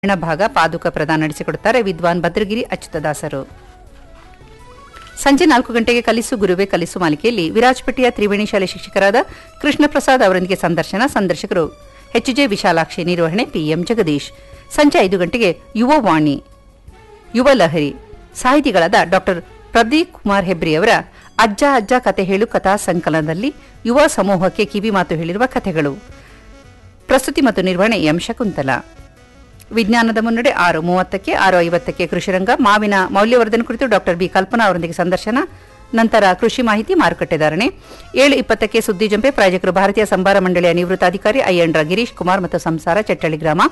ರಾಮಾಯಣ ಭಾಗ ಪಾದುಕ ಪ್ರದಾನ ನಡೆಸಿಕೊಡುತ್ತಾರೆ ವಿದ್ವಾನ್ ಭದ್ರಗಿರಿ ಅಚ್ಯುತದಾಸರು ಸಂಜೆ ನಾಲ್ಕು ಗಂಟೆಗೆ ಕಲಿಸು ಗುರುವೆ ಕಲಿಸು ಮಾಲಿಕೆಯಲ್ಲಿ ವಿರಾಜಪೇಟೆಯ ತ್ರಿವೇಣಿ ಶಾಲೆ ಶಿಕ್ಷಕರಾದ ಕೃಷ್ಣ ಪ್ರಸಾದ್ ಅವರೊಂದಿಗೆ ಸಂದರ್ಶನ ಸಂದರ್ಶಕರು ಎಚ್ ಜೆ ವಿಶಾಲಾಕ್ಷಿ ನಿರ್ವಹಣೆ ಪಿಎಂ ಜಗದೀಶ್ ಸಂಜೆ ಐದು ಗಂಟೆಗೆ ಯುವ ವಾಣಿ ಯುವ ಲಹರಿ ಸಾಹಿತಿಗಳಾದ ಡಾಕ್ಟರ್ ಪ್ರದೀಪ್ ಕುಮಾರ್ ಹೆಬ್ರಿ ಅವರ ಅಜ್ಜ ಅಜ್ಜ ಕತೆ ಹೇಳು ಕಥಾ ಸಂಕಲನದಲ್ಲಿ ಯುವ ಸಮೂಹಕ್ಕೆ ಕಿವಿ ಮಾತು ಹೇಳಿರುವ ಕಥೆಗಳು ಪ್ರಸ್ತುತಿ ಮತ್ತು ನಿರ್ವಹಣೆ ಎಂ ಶಕುಂತಲಾ ವಿಜ್ಞಾನದ ಮುನ್ನಡೆ ಆರು ಮೂವತ್ತಕ್ಕೆ ಆರು ಐವತ್ತಕ್ಕೆ ಕೃಷಿರಂಗ ಮಾವಿನ ಮೌಲ್ಯವರ್ಧನೆ ಕುರಿತು ಡಾಕ್ಟರ್ ಬಿ ಕಲ್ಪನಾ ಅವರೊಂದಿಗೆ ಸಂದರ್ಶನ ನಂತರ ಕೃಷಿ ಮಾಹಿತಿ ಮಾರುಕಟ್ಟೆ ಧಾರಣೆ ಏಳು ಇಪ್ಪತ್ತಕ್ಕೆ ಸುದ್ದಿ ಜಂಪೆ ಪ್ರಾಯೋಜಕರು ಭಾರತೀಯ ಸಂಬಾರ ಮಂಡಳಿಯ ನಿವೃತ್ತ ಅಧಿಕಾರಿ ಅಯ್ಯಂಡ್ರ ಗಿರೀಶ್ ಕುಮಾರ್ ಮತ್ತು ಸಂಸಾರ ಚಟ್ಟಳ್ಳಿ ಗ್ರಾಮ